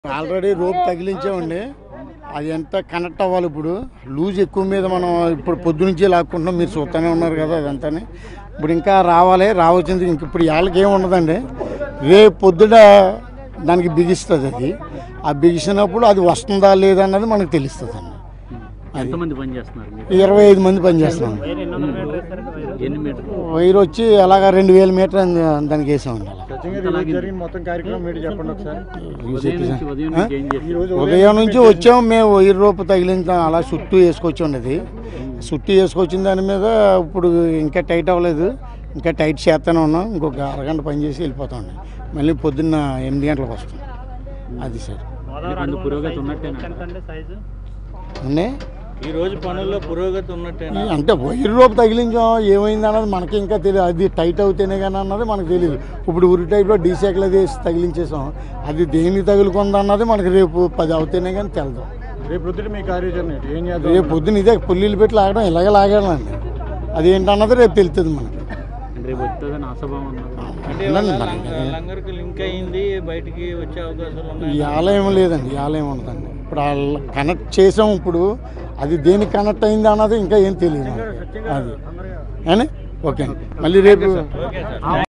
Already rope తగిలించామండి అది ఎంత connect అవ్వాలి ఇప్పుడు లూజ్ ఎక్కువ మీద మనం ఇప్పుడు పొద్దు నుంచే లాక్కుంటున్నాం మీరు చూస్తూనే ఉన్నారు కదా అదంతాని ఇప్పుడు ఇంకా రావాలి రావాల్సింది ఇంక ఇప్పుడు వాళ్ళకి ఏమి ఉండదండి రేపు పొద్దుట దానికి బిగిస్తుంది అది ఆ బిగిసినప్పుడు అది వస్తుందా లేదా అన్నది మనకు తెలుస్తుంది అండి ఎంతమంది పని చేస్తున్నారు మీరు ఇరవై ఐదు మంది పనిచేస్తున్నాం ఎన్ని మీటర్లు వైర్ వచ్చి అలాగా రెండు వేల మీటర్ దానికి వేసామండి అలా జరిగిన మొత్తం కార్యక్రమం ఏంటి చెప్పండి ఒకసారి ఉదయం నుంచి ఉదయం నుంచి ఏం చేస్తారు ఉదయం నుంచి వచ్చాం మేము వైర్ రూపు తగిలించాం అలా చుట్టూ వేసుకొచ్చి ఉండేది చుట్టూ వేసుకొచ్చిన దాని మీద ఇప్పుడు ఇంకా టైట్ అవ్వలేదు ఇంకా టైట్ చేస్తూనే ఉన్నాం ఇంకొక అరగంట పని చేసి వెళ్ళిపోతాం మళ్ళీ పొద్దున్న ఎనిమిది గంటలకు వస్తాం అది సార్ కొంత పురోగతి ఉన్నట్టేనా అన్నీ ఈ రోజు పనుల్లో పురోగతి ఉన్నట్టే అంటే వైర్ రోపు తగిలించాం ఏమైంది అన్నది మనకి ఇంకా తెలియదు అది టైట్ అవుతేనే కానీ అన్నది మనకు తెలియదు ఇప్పుడు ఉరి టైప్లో డీసెక్లో వేసి తగిలించేసాం అది దేనికి తగులుకుంది అన్నది మనకి రేపు పది అవుతేనే కానీ తెలదు రేపు పొద్దుట మీ కార్యాచరణ ఏంటి? ఏం చేద్దాం రేపు పొద్దున ఇదే పుల్లీలు పెట్టి లాగడం ఇలాగే లాగాలండి అది ఏంటన్నది రేపు తెలుస్తుంది మనకి రేపు వస్తుందని ఆశాభావం ఉన్నారు అంటే ఉందండి ఇవాళ మనకి. లంగ- లంగర్కి లింక్ అయింది బయటికి వచ్చే అవకాశాలు ఉన్నాయి ఈ ఆలయం లేదండి ఈ ఆలయం ఉండదండి ఇప్పుడు వాళ్ళు కనెక్ట్ చేసాం ఇప్పుడు అది దేనికి కనెక్ట్ అయింది అన్నది ఇంకా ఏం తెలియదు మనకి. అది అని ఓకే అండి మళ్ళీ రేపు ఓకే సార్